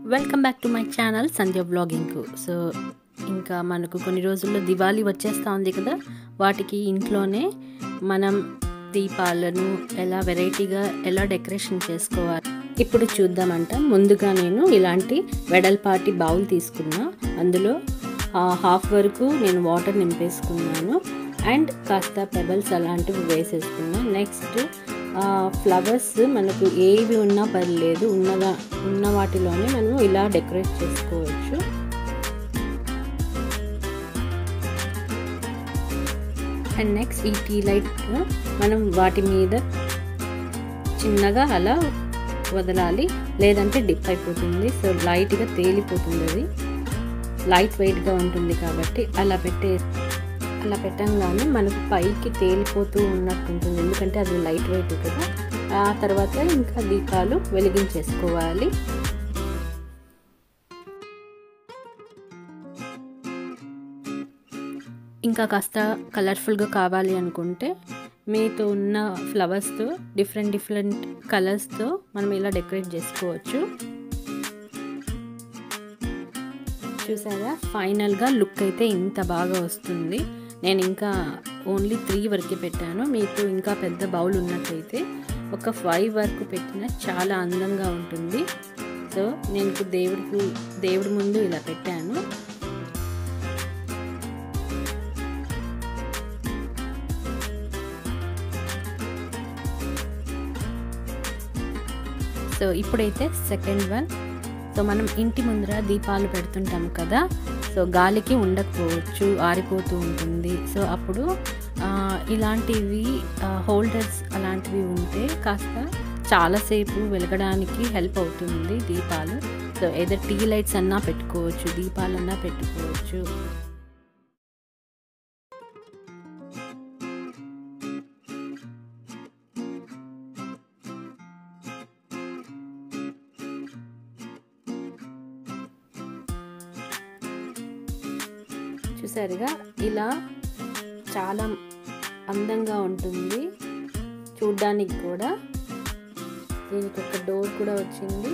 welcome back to my channel Sandhya బ్లాగింగ్కు so ఇంకా మనకు కొన్ని రోజుల్లో దివాళీ వచ్చేస్తూ ఉంది కదా వాటికి ఇంట్లోనే మనం దీపాలను ఎలా వెరైటీగా ఎలా డెకరేషన్ చేసుకోవాలి ఇప్పుడు చూద్దామంట ముందుగా నేను ఇలాంటి వెడల్పాటి బౌల్ తీసుకున్నా అందులో హాఫ్ వరకు నేను వాటర్ నింపేసుకున్నాను అండ్ కాస్త పెబల్స్ అలాంటివి వేసేసుకున్నా నెక్స్ట్ ఫ్లవర్స్ మనకు ఏవి ఉన్నా పర్లేదు ఉన్నదా ఉన్న వాటిలోనే మనం ఇలా డెకరేట్ చేసుకోవచ్చు అండ్ నెక్స్ట్ ఈ టీ లైట్ మనం వాటి మీద చిన్నగా అలా వదలాలి లేదంటే డిప్ అయిపోతుంది సో లైట్గా తేలిపోతుంది అది లైట్ వెయిట్గా ఉంటుంది కాబట్టి అలా పెట్టే అలా పెట్టంగానే మనకు పైకి తేలిపోతూ ఉన్నట్టు ఉంటుంది ఎందుకంటే అది లైట్ వెయిట్ కదా ఆ తర్వాత ఇంకా దీపాలు వెలిగించేసుకోవాలి ఇంకా కాస్త కలర్ఫుల్గా కావాలి అనుకుంటే మీతో ఉన్న ఫ్లవర్స్తో డిఫరెంట్ డిఫరెంట్ కలర్స్తో మనం ఇలా డెకరేట్ చేసుకోవచ్చు చూసారా ఫైనల్గా లుక్ అయితే ఇంత బాగా వస్తుంది నేను ఇంకా ఓన్లీ త్రీ వరకు పెట్టాను మీకు ఇంకా పెద్ద బౌల్ ఉన్నట్టయితే ఒక ఫైవ్ వరకు పెట్టినా చాలా అందంగా ఉంటుంది సో నేను దేవుడికి దేవుడి ముందు ఇలా పెట్టాను సో ఇప్పుడైతే సెకండ్ వన్ సో మనం ఇంటి ముందర దీపాలు పెడుతుంటాం కదా సో గాలికి ఉండకపోవచ్చు ఆరిపోతూ ఉంటుంది సో అప్పుడు ఇలాంటివి హోల్డర్స్ అలాంటివి ఉంటే కాస్త చాలాసేపు వెలగడానికి హెల్ప్ అవుతుంది దీపాలు సో ఏదో టీ లైట్స్ అన్నా పెట్టుకోవచ్చు దీపాలన్నా పెట్టుకోవచ్చు చూసారుగా ఇలా చాలా అందంగా ఉంటుంది చూడ్డానికి కూడా దీనికి ఒక డోర్ కూడా వచ్చింది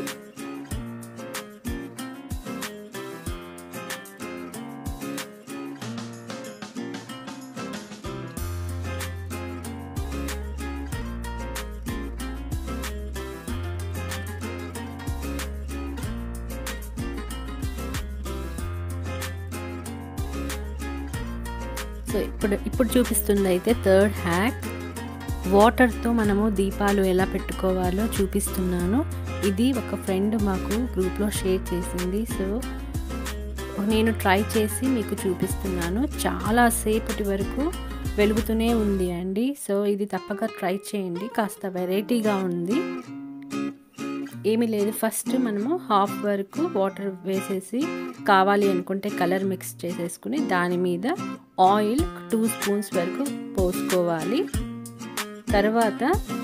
సో ఇప్పుడు ఇప్పుడు చూపిస్తుంది అయితే థర్డ్ హ్యాక్ వాటర్తో మనము దీపాలు ఎలా పెట్టుకోవాలో చూపిస్తున్నాను ఇది ఒక ఫ్రెండ్ మాకు గ్రూప్లో షేర్ చేసింది సో నేను ట్రై చేసి మీకు చూపిస్తున్నాను చాలా సేపటి వరకు వెలుగుతూనే ఉంది అండి సో ఇది తప్పక ట్రై చేయండి కాస్త వెరైటీగా ఉంది ఏమీ లేదు ఫస్ట్ మనము హాఫ్ వరకు వాటర్ వేసేసి కావాలి అనుకుంటే కలర్ మిక్స్ చేసేసుకుని దాని మీద ఆయిల్ టూ స్పూన్స్ వరకు పోసుకోవాలి తర్వాత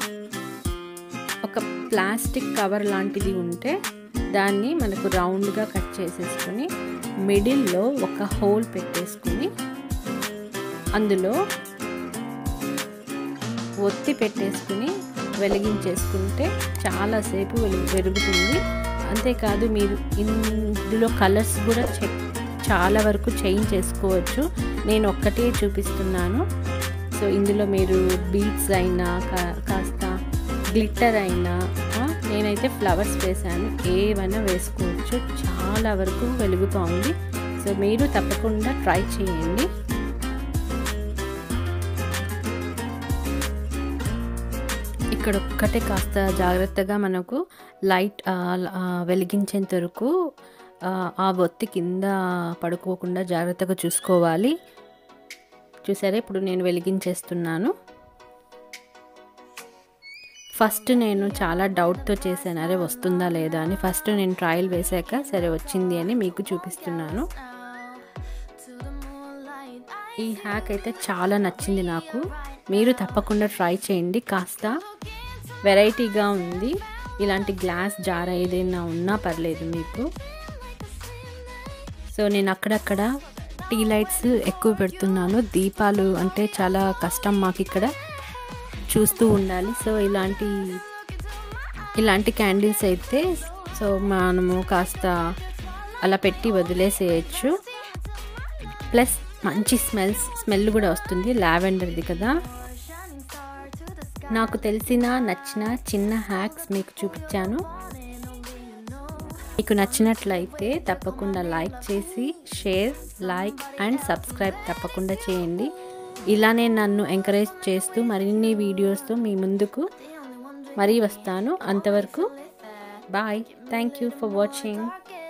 ఒక ప్లాస్టిక్ కవర్ లాంటిది ఉంటే దాన్ని మనకు రౌండ్గా కట్ చేసేసుకుని మిడిల్లో ఒక హోల్ పెట్టేసుకుని అందులో ఒత్తి పెట్టేసుకుని వెలిగించేసుకుంటే చాలాసేపు వెలుగు పెరుగుతుంది అంతేకాదు మీరు ఇందులో కలర్స్ కూడా చాలా వరకు చేంజ్ చేసుకోవచ్చు నేను ఒక్కటే చూపిస్తున్నాను సో ఇందులో మీరు బీట్స్ అయినా కాస్త గ్లిట్టర్ అయినా నేనైతే ఫ్లవర్స్ వేసాను ఏమైనా వేసుకోవచ్చు చాలా వరకు వెలుగుతోంది సో మీరు తప్పకుండా ట్రై చేయండి ఇక్కడ ఒక్కటే కాస్త జాగ్రత్తగా మనకు లైట్ వెలిగించేంత వరకు ఆ ఒత్తి కింద పడుకోకుండా జాగ్రత్తగా చూసుకోవాలి చూసారా ఇప్పుడు నేను వెలిగించేస్తున్నాను ఫస్ట్ నేను చాలా డౌట్తో చేశాను అరే వస్తుందా లేదా అని ఫస్ట్ నేను ట్రయల్ వేసాక సరే వచ్చింది అని మీకు చూపిస్తున్నాను ఈ హ్యాక్ అయితే చాలా నచ్చింది నాకు మీరు తప్పకుండా ట్రై చేయండి కాస్త వెరైటీగా ఉంది ఇలాంటి గ్లాస్ జార్ ఏదైనా ఉన్నా పర్లేదు మీకు సో నేను అక్కడక్కడ టీ లైట్స్ ఎక్కువ పెడుతున్నాను దీపాలు అంటే చాలా కష్టం మాకు ఇక్కడ చూస్తూ ఉండాలి సో ఇలాంటి ఇలాంటి క్యాండిల్స్ అయితే సో మనము కాస్త అలా పెట్టి వదిలేసేయచ్చు ప్లస్ మంచి స్మెల్స్ స్మెల్ కూడా వస్తుంది లావెండర్ది కదా నాకు తెలిసిన నచ్చిన చిన్న హ్యాక్స్ మీకు చూపించాను మీకు నచ్చినట్లయితే తప్పకుండా లైక్ చేసి షేర్ లైక్ అండ్ సబ్స్క్రైబ్ తప్పకుండా చేయండి ఇలానే నన్ను ఎంకరేజ్ చేస్తూ మరిన్ని వీడియోస్తో మీ ముందుకు మరీ వస్తాను అంతవరకు bye thank you for watching